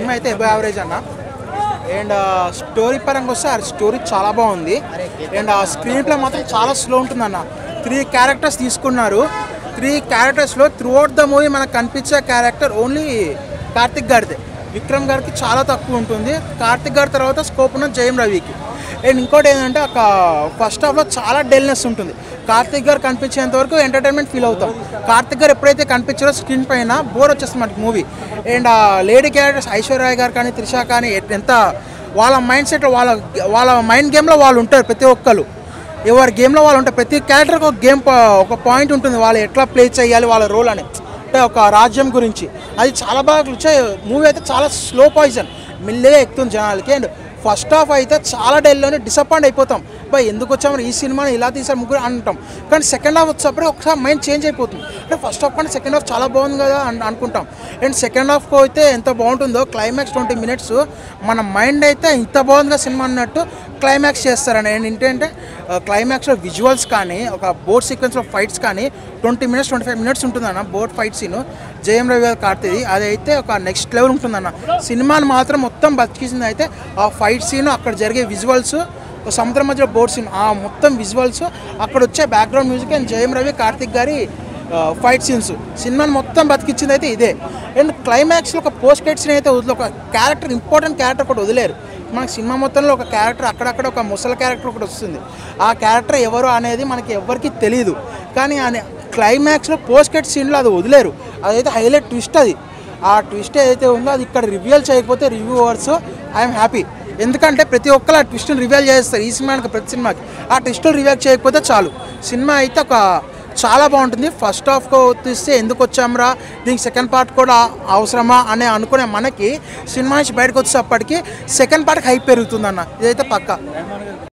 cinema అయితే above average అన్న and story పరంగా వస్తే ఆ స్టోరీ చాలా బాగుంది అండ్ ఆ స్క్రీన్ ప్లే మాత్రం చాలా స్లో ఉంటుందన్న త్రీ క్యారెక్టర్స్ తీసుకున్నారు త్రీ క్యారెక్టర్స్లో త్రూ అవుట్ ద మూవీ మనకు కనిపించే క్యారెక్టర్ ఓన్లీ కార్తిక్ గారిదే విక్రమ్ గారికి చాలా తక్కువ ఉంటుంది కార్తిక్ గారి తర్వాత స్కోప్ ఉన్న జయం రవికి అండ్ ఇంకోటి ఏంటంటే ఒక ఫస్ట్ హాఫ్లో చాలా డెల్నెస్ ఉంటుంది కార్తిక్ గారు కనిపించేంత వరకు ఎంటర్టైన్మెంట్ ఫీల్ అవుతాం కార్తిక్ గారు ఎప్పుడైతే కనిపించారో స్క్రీన్ పైన బోర్ వచ్చేస్తుంది మనకి మూవీ అండ్ ఆ లేడీ క్యారెక్టర్స్ ఐశ్వర్య గారు కానీ త్రిష కానీ ఎట్- ఎంత వాళ్ళ మైండ్ సెట్ వాళ్ళ వాళ్ళ మైండ్ గేమ్లో వాళ్ళు ఉంటారు ప్రతి ఒక్కరు ఎవరి గేమ్లో వాళ్ళు ఉంటారు ప్రతి క్యారెక్టర్కి ఒక గేమ్ ఒక పాయింట్ ఉంటుంది వాళ్ళు ఎట్లా ప్లే చేయాలి వాళ్ళ రోల్ అని అంటే ఒక రాజ్యం గురించి అది చాలా బాగా వచ్చే మూవీ అయితే చాలా స్లో పాయిజన్ మెల్లగా ఎక్కుతుంది జనాలకి అండ్ ఫస్ట్ హాఫ్ అయితే చాలా డైల్లోనే డిసప్పాయింట్ అయిపోతాం బై ఎందుకు వచ్చాము ఈ సినిమాని ఇలా తీసారు ముగ్గురు అంటాం కానీ సెకండ్ హాఫ్ వచ్చేటప్పుడు ఒకసారి మైండ్ చేంజ్ అయిపోతుంది అంటే ఫస్ట్ హాఫ్ కంటే సెకండ్ హాఫ్ చాలా బాగుంది కదా అని అనుకుంటాం అండ్ సెకండ్ హాఫ్కి అయితే ఎంత బాగుంటుందో క్లైమాక్స్ ట్వంటీ మినిట్స్ మన మైండ్ అయితే ఇంత బాగుందిగా సినిమా అన్నట్టు క్లైమాక్స్ చేస్తారని అండ్ ఏంటంటే క్లైమాక్స్లో విజువల్స్ కానీ ఒక బోట్ సీక్వెన్స్లో ఫైట్స్ కానీ twenty minutes twenty five minutes ఉంటుందన్న boat fight scene Jayam Ravi గారు కార్తీది అదైతే ఒక నెక్స్ట్ లెవెల్ ఉంటుందన్న సినిమాని మాత్రం మొత్తం బతికిసింది అయితే ఆ ఫైట్ సీన్ అక్కడ జరిగే విజువల్స్ సముద్రం మధ్యలో బోట్ సీన్ ఆ మొత్తం విజువల్స్ అక్కడ వచ్చే బ్యాక్గ్రౌండ్ మ్యూజిక్ అండ్ జయం రవి కార్తిక్ గారి ఫైట్ సీన్స్ సినిమాని మొత్తం బతికించింది అయితే ఇదే అండ్ క్లైమాక్స్లో ఒక పోస్ట్ క్రెడిట్ సీన్ అయితే వదిలే ఒక క్యారెక్టర్ ఇంపార్టెంట్ క్యారెక్టర్ ఒకటి వదిలేరు మనకి సినిమా మొత్తంలో ఒక క్యారెక్టర్ అక్కడక్కడ ఒక ముసలి క్యారెక్టర్ ఒకటి వస్తుంది ఆ క్యారెక్టర్ ఎవరు అనేది మనకి ఎవరికి తెలియదు కానీ ఆ క్లైమాక్స్లో పోస్ట్ క్రెడిట్ సీన్లో అది వదిలేరు అదైతే హైలైట్ ట్విస్ట్ అది ఆ ట్విస్ట్ ఏదైతే ఉందో అది ఇక్కడ రివీల్ చేయకపోతే రివ్యూవర్స్ ఐఎమ్ హ్యాపీ ఎందుకంటే ప్రతి ఒక్కరు ఆ ట్విస్ట్ని రివీల్ చేస్తారు ఈ సినిమాకి ప్రతి సినిమాకి ఆ ట్విస్టులు రివీల్ చేయకపోతే చాలు సినిమా అయితే ఒక చాలా బాగుంటుంది ఫస్ట్ హాఫ్కి తీస్తే ఎందుకు వచ్చామరా దీనికి సెకండ్ పార్ట్ కూడా అవసరమా అని అనుకునే మనకి సినిమా నుంచి బయటకు వచ్చేటప్పటికి సెకండ్ పార్ట్కి హైప్ పెరుగుతుందన్న ఇదైతే పక్కా